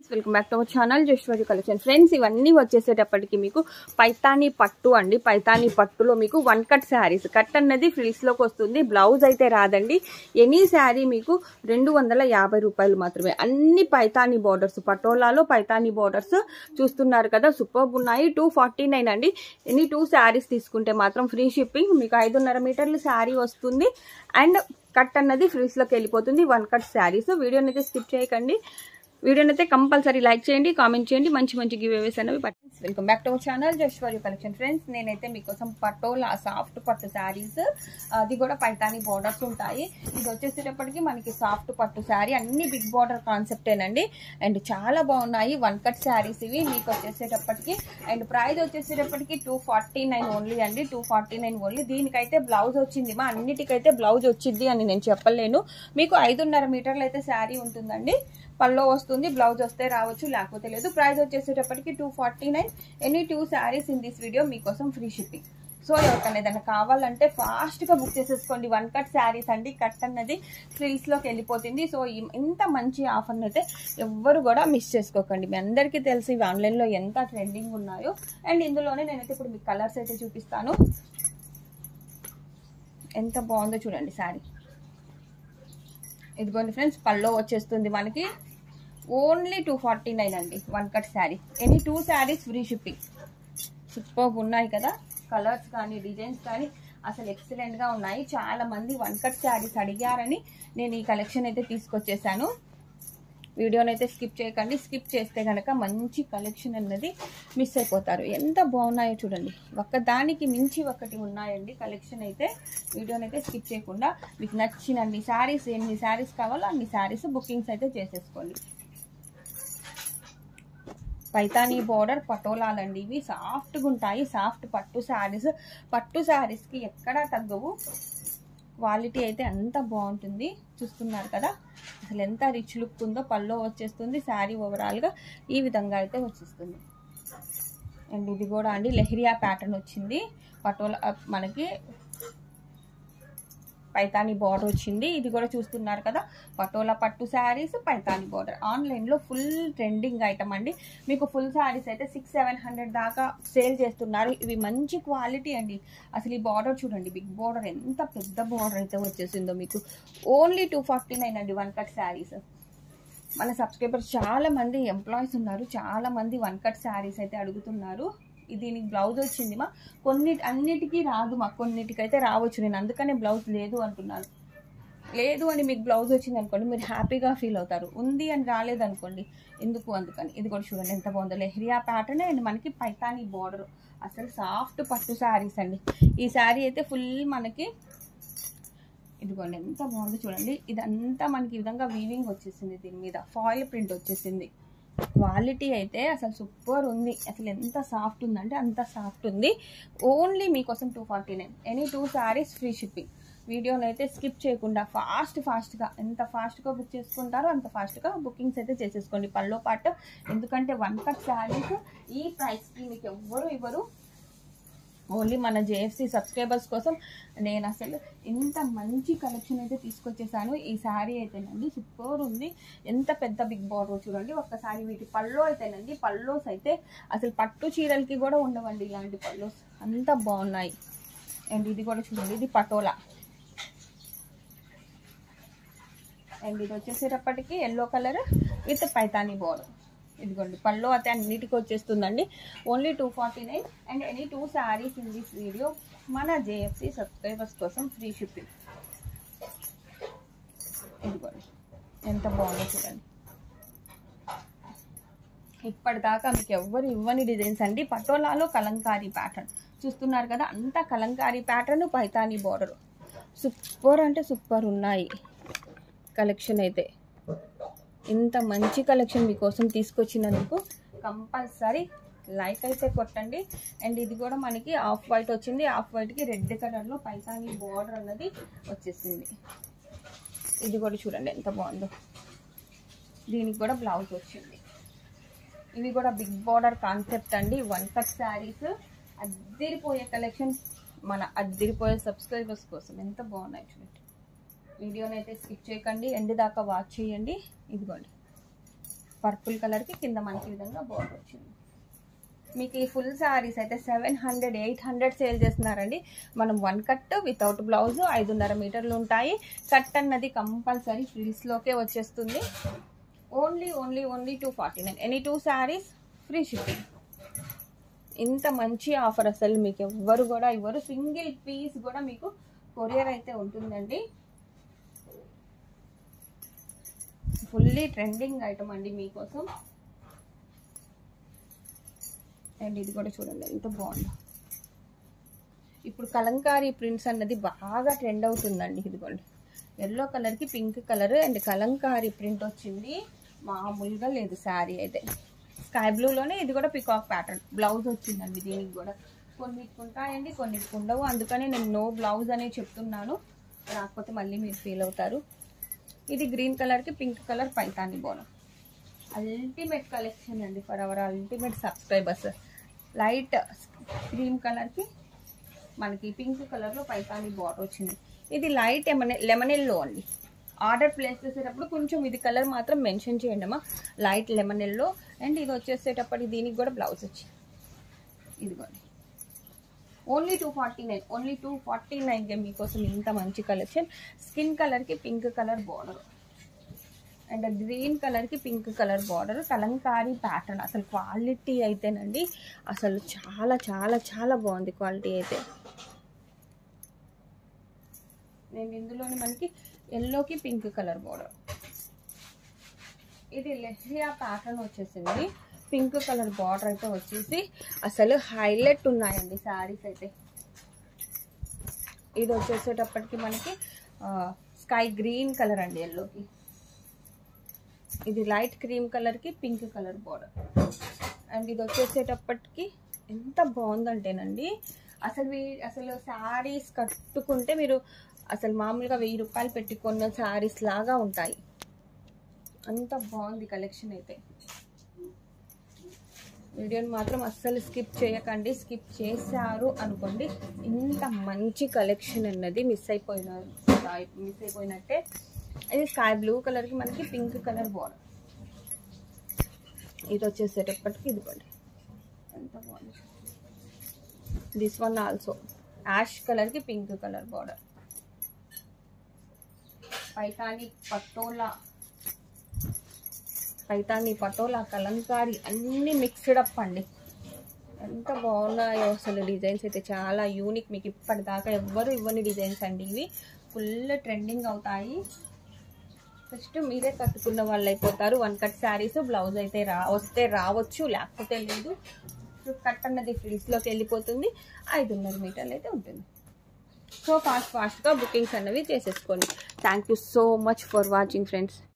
welcome back to our channel జస్వాజు collection friends ఇవన్నీ వచ్చేసేటప్పటికి మీకు పైతానీ పట్టు అండి పైతానీ పట్టులో మీకు వన్ కట్ శారీస్ కట్ అన్నది ఫ్రిల్స్లోకి వస్తుంది బ్లౌజ్ అయితే రాదండి ఎనీ శారీ మీకు రెండు వందల యాభై రూపాయలు మాత్రమే అన్ని పైతానీ బార్డర్స్ పటోలాలో పైతానీ బార్డర్స్ చూస్తున్నారు కదా సూపర్ ఉన్నాయి టూ ఫార్టీ నైన్ అండి ఎనీ టూ శారీస్ తీసుకుంటే మాత్రం ఫ్రీ షిప్పింగ్ మీకు ఐదున్నర మీటర్లు శారీ వస్తుంది అండ్ కట్ అన్నది ఫ్రిల్స్లోకి వెళ్ళిపోతుంది వన్ కట్ శారీస్ వీడియోని అయితే స్కిప్ చేయకండి వీడియోని అయితే కంపల్సరీ లైక్ చేయండి కామెంట్ చేయండి మంచి మంచి గివ్ అవేస్ అనేవి పట్టండి welcome back to our channel just for you collection friends నేనైతే మీకోసం పటోలా సాఫ్ట్ పట్టు శారీస్ అది కూడా పైతాని బార్డర్స్ ఉంటాయి ఇది వచ్చేసేటప్పటికి మనకి సాఫ్ట్ పట్టు శారీ అన్ని బిగ్ బార్డర్ కాన్సెప్టేనండి అండ్ చాలా బాగున్నాయి వన్ కట్ శారీస్ ఇవి మీకు వచ్చేసేటప్పటికి అండ్ ప్రైస్ వచ్చేసేటప్పటికి టూ ఫార్టీ నైన్ ఓన్లీ అండి టూ ఫార్టీ నైన్ ఓన్లీ దీనికైతే బ్లౌజ్ వచ్చింది మా అన్నిటికైతే బ్లౌజ్ వచ్చింది అని నేను చెప్పలేను మీకు ఐదున్నర మీటర్లు అయితే శారీ ఉంటుందండి పల్లో వస్తుంది బ్లౌజ్ వస్తే రావచ్చు లేకపోతే లేదు ప్రైస్ వచ్చేసేటప్పటికి two forty nine any two saris in this video మీకోసం ఫ్రీ షిప్పింగ్ సో ఎవరికైనా ఏదైనా కావాలంటే ఫాస్ట్గా బుక్ చేసేసుకోండి వన్ కట్ శారీస్ అండి కట్ అన్నది ఫ్రీస్లోకి వెళ్ళిపోతుంది సో ఇంత మంచి ఆఫర్ని అయితే ఎవ్వరు కూడా మిస్ చేసుకోకండి మీ అందరికీ తెలిసి ఇవి ఆన్లైన్లో ఎంత ట్రెండింగ్ ఉన్నాయో అండ్ ఇందులోనే నేనైతే ఇప్పుడు మీకు కలర్స్ అయితే చూపిస్తాను ఎంత బాగుందో చూడండి శారీ ఇదిగోండి ఫ్రెండ్స్ పల్లో వచ్చేస్తుంది మనకి ఓన్లీ టూ ఫార్టీ నైన్ అండి one cut sari any two saris free shipping super ఉన్నాయి కదా కలర్స్ కానీ డిజైన్స్ కానీ అసలు ఎక్సలెంట్గా ఉన్నాయి చాలా మంది వన్ కట్ శారీస్ అడిగారని నేను ఈ కలెక్షన్ అయితే తీసుకొచ్చేసాను వీడియోని అయితే స్కిప్ చేయకండి స్కిప్ చేస్తే కనుక మంచి కలెక్షన్ అన్నది మిస్ అయిపోతారు ఎంత బాగున్నాయో చూడండి ఒక్కదానికి మించి ఒకటి ఉన్నాయండి కలెక్షన్ అయితే వీడియోని అయితే స్కిప్ చేయకుండా మీకు నచ్చినన్ని శారీస్ ఎన్ని శారీస్ కావాలో అన్ని శారీస్ బుకింగ్స్ అయితే చేసేసుకోండి పైతానీ బోర్డర్ పటోలాలండి ఇవి సాఫ్ట్గా ఉంటాయి సాఫ్ట్ పట్టు శారీస్ పట్టు శారీస్కి ఎక్కడా తగ్గవు క్వాలిటీ అయితే అంత బాగుంటుంది చూస్తున్నారు కదా అసలు ఎంత రిచ్ లుక్ ఉందో పల్లో వచ్చేస్తుంది శారీ ఓవరాల్గా ఈ విధంగా అయితే వచ్చేస్తుంది అండ్ ఇది కూడా అండి లెహరియా ప్యాటర్న్ వచ్చింది పటోలా మనకి పైతాని బార్డర్ వచ్చింది ఇది కూడా చూస్తున్నారు కదా పటోలా పట్టు శారీస్ పైతాని బార్డర్ ఆన్లైన్లో ఫుల్ ట్రెండింగ్ ఐటమ్ అండి మీకు ఫుల్ శారీస్ అయితే సిక్స్ సెవెన్ హండ్రెడ్ దాకా సేల్ చేస్తున్నారు ఇవి మంచి క్వాలిటీ అండి అసలు ఈ బార్డర్ చూడండి బిగ్ బార్డర్ ఎంత పెద్ద బార్డర్ అయితే వచ్చేసిందో మీకు ఓన్లీ టూ ఫార్టీ నైన్ అండి వన్ కట్ శారీస్ మన సబ్స్క్రైబర్స్ చాలా మంది ఎంప్లాయీస్ ఉన్నారు చాలా మంది వన్ కట్ శారీస్ అయితే అడుగుతున్నారు దీనికి బ్లౌజ్ వచ్చింది మా కొన్ని అన్నిటికీ రాదు మా కొన్నిటికైతే రావచ్చు నేను అందుకనే బ్లౌజ్ లేదు అంటున్నాను లేదు అని మీకు బ్లౌజ్ వచ్చింది అనుకోండి మీరు హ్యాపీగా ఫీల్ అవుతారు ఉంది అని రాలేదు అనుకోండి ఎందుకు అందుకని ఇది కూడా చూడండి ఎంత బాగుందో లెహరియా ప్యాటర్న్ అండ్ మనకి పైతానీ బార్డర్ అసలు సాఫ్ట్ పట్టు శారీస్ అండి ఈ శారీ అయితే ఫుల్ మనకి ఇదిగోండి ఎంత బాగుందో చూడండి ఇదంతా మనకి ఈ విధంగా వీవింగ్ వచ్చేసింది దీని మీద ఫాయిల్ ప్రింట్ వచ్చేసింది క్వాలిటీ అయితే అసలు సూపర్ ఉంది అసలు ఎంత సాఫ్ట్ ఉందంటే అంత సాఫ్ట్ ఉంది ఓన్లీ మీకోసం two forty nine any two saris free shipping వీడియోని అయితే స్కిప్ చేయకుండా ఫాస్ట్ ఫాస్ట్గా ఎంత ఫాస్ట్గా బుక్ చేసుకుంటారో అంత ఫాస్ట్గా బుకింగ్స్ అయితే చేసేసుకోండి పల్లో పాటు ఎందుకంటే వన్ కట్ శారీస్ ఈ ప్రైస్కి మీకు ఎవ్వరు ఇవ్వరు ఓన్లీ మన జేఎఫ్సి సబ్స్క్రైబర్స్ కోసం నేను అసలు ఎంత మంచి కలెక్షన్ అయితే తీసుకొచ్చేసాను ఈ శారీ అయితేనండి సూపర్ ఉంది ఎంత పెద్ద బిగ్ బార్డర్ చూడండి ఒక్కసారి వీటి పల్లో అయితేనండి పల్లోస్ అయితే అసలు పట్టు చీరలకి కూడా ఉండవండి ఇలాంటి పల్లోస్ అంత బాగున్నాయి అండ్ ఇది కూడా చూడండి ఇది పటోలా అండ్ ఇది వచ్చేసేటప్పటికి yellow colour with Paithani border ఇదిగోండి పళ్ళు అయితే అన్నిటికీ వచ్చేస్తుందండి only two forty nine and any two saris in this video మన జేఎఫ్సి సబ్స్క్రైబర్స్ కోసం ఫ్రీ షిప్పింగ్ ఇదిగోండి ఎంత బాగుందో చూడండి ఇప్పటిదాకా మీకు ఎవ్వరు ఇవ్వని డిజైన్స్ అండి పటోలాలో కలంకారీ ప్యాటర్న్ చూస్తున్నారు కదా అంతా Kalamkari pattern Paithani border super అంటే సూపర్ ఉన్నాయి కలెక్షన్ అయితే ఇంత మంచి కలెక్షన్ మీకోసం తీసుకొచ్చినందుకు కంపల్సరీ లైక్ అయితే కొట్టండి అండ్ ఇది కూడా మనకి ఆఫ్ వైట్ వచ్చింది ఆఫ్ వైట్కి రెడ్ కలర్లో పైతాని బార్డర్ అన్నది వచ్చేసింది ఇది కూడా చూడండి ఎంత బాగుందో దీనికి కూడా బ్లౌజ్ వచ్చింది ఇవి కూడా బిగ్ బార్డర్ కాన్సెప్ట్ అండి వన్ కట్ శారీస్ అద్దిరిపోయే కలెక్షన్ మన అద్దిరిపోయే సబ్స్క్రైబర్స్ కోసం ఎంత బాగున్నాయి చూడండి వీడియోని అయితే స్కిప్ చేయకండి ఎండ్ దాకా వాచ్ చేయండి ఇదిగోండి పర్పుల్ కలర్కి కింద మనకి ఈ విధంగా బోర్డర్ వచ్చింది మీకు ఈ ఫుల్ శారీస్ అయితే seven hundred eight hundred sale చేస్తున్నారండి మనం వన్ కట్ వితౌట్ బ్లౌజ్ ఐదున్నర మీటర్లు ఉంటాయి కట్ అన్నది కంపల్సరీ ఫ్రీస్లోకే వచ్చేస్తుంది only only only two forty nine any two saris free shipping ఇంత మంచి ఆఫర్ అసలు మీకు ఎవ్వరు కూడా ఇవ్వరు సింగిల్ పీస్ కూడా మీకు కొరియర్ అయితే ఉంటుందండి ఫుల్లీ ట్రెండింగ్ ఐటమ్ అండి మీకోసం అండ్ ఇది కూడా చూడండి ఎంత బాగుందో ఇప్పుడు కలంకారీ ప్రింట్స్ అన్నది బాగా ట్రెండ్ అవుతుందండి ఇదిగోండి ఎల్లో కలర్కి pink colour and Kalamkari print వచ్చింది మామూలుగా లేదు శారీ అయితే స్కై బ్లూలోనే ఇది కూడా పికాక్ ప్యాటర్న్ బ్లౌజ్ వచ్చిందండి దీనికి కూడా కొన్నిటికి ఉంటాయండి కొన్నిటికి ఉండవు అందుకని నేను నో బ్లౌజ్ అనే చెప్తున్నాను రాకపోతే మళ్ళీ మీరు ఫీల్ అవుతారు ఇది గ్రీన్ కలర్కి పింక్ కలర్ పైతాని బోనం అల్టిమేట్ కలెక్షన్ అండి for our ultimate subscribers light cream కలర్కి మనకి పింక్ కలర్లో పైతాని బార్డర్ వచ్చింది ఇది లైట్ ఎమనే లెమన్ ఎల్లో అండి ఆర్డర్ ప్లేస్ చేసేటప్పుడు కొంచెం ఇది కలర్ మాత్రం మెన్షన్ చేయండి అమ్మా లైట్ లెమన్ ఎల్లో అండ్ ఇది వచ్చేసేటప్పటికి దీనికి కూడా బ్లౌజ్ వచ్చింది ఇదిగోండి only two forty nine only two forty నైన్కే మీకోసం ఇంత మంచి కలెక్షన్ స్కిన్ కలర్కి pink colour border and green కలర్కి pink colour border Kalamkari pattern అసలు క్వాలిటీ అయితేనండి అసలు చాలా చాలా చాలా బాగుంది క్వాలిటీ అయితే నేను ఇందులోనే మనకి ఎల్లోకి పింక్ కలర్ బార్డర్ ఇది లెహ్రియా ప్యాటర్న్ వచ్చేసింది పింక్ కలర్ బార్డర్ అయితే వచ్చేసి అసలు హైలైట్ ఉన్నాయండి శారీస్ అయితే ఇది వచ్చేసేటప్పటికి మనకి స్కై గ్రీన్ కలర్ అండి ఎల్లోకి ఇది లైట్ క్రీమ్ కలర్కి పింక్ కలర్ బార్డర్ అండ్ ఇది వచ్చేసేటప్పటికి ఎంత బాగుందంటేనండి అసలు వీ- అసలు శారీస్ కట్టుకుంటే మీరు అసలు మామూలుగా వెయ్యి రూపాయలు పెట్టుకున్న శారీస్ లాగా ఉంటాయి అంత బాగుంది కలెక్షన్ అయితే వీడియోని మాత్రం అస్సలు స్కిప్ చేయకండి స్కిప్ చేశారు అనుకోండి ఇంత మంచి కలెక్షన్ అన్నది మిస్ అయిపోయినారు మిస్ అయిపోయినట్టే ఇది స్కై బ్లూ కలర్కి మనకి పింక్ కలర్ బార్డర్ ఇది వచ్చేసేటప్పటికి ఇదిగోండి ఎంత బాగుంది దిస్ వన్ ఆల్సో యాష్ కలర్కి pink colour border Paithani Patola Paithani Patola Kalamkari అన్నీ మిక్స్డ్ అప్ అండి ఎంత బాగున్నాయో అసలు డిజైన్స్ అయితే చాలా యూనిక్ మీకు ఇప్పటిదాకా ఎవ్వరు ఇవ్వని డిజైన్స్ అండి ఇవి ఫుల్ ట్రెండింగ్ అవుతాయి ఫస్ట్ మీరే కట్టుకున్న వాళ్ళు అయిపోతారు వన్ కట్ శారీస్ బ్లౌజ్ అయితే రా వస్తే రావచ్చు లేకపోతే లేదు కట్ అన్నది ఫ్రిల్స్లోకి వెళ్ళిపోతుంది ఐదున్నర మీటర్లు అయితే ఉంటుంది సో ఫాస్ట్ ఫాస్ట్గా బుకింగ్స్ అన్నవి చేసేసుకోండి thank you so much for watching friends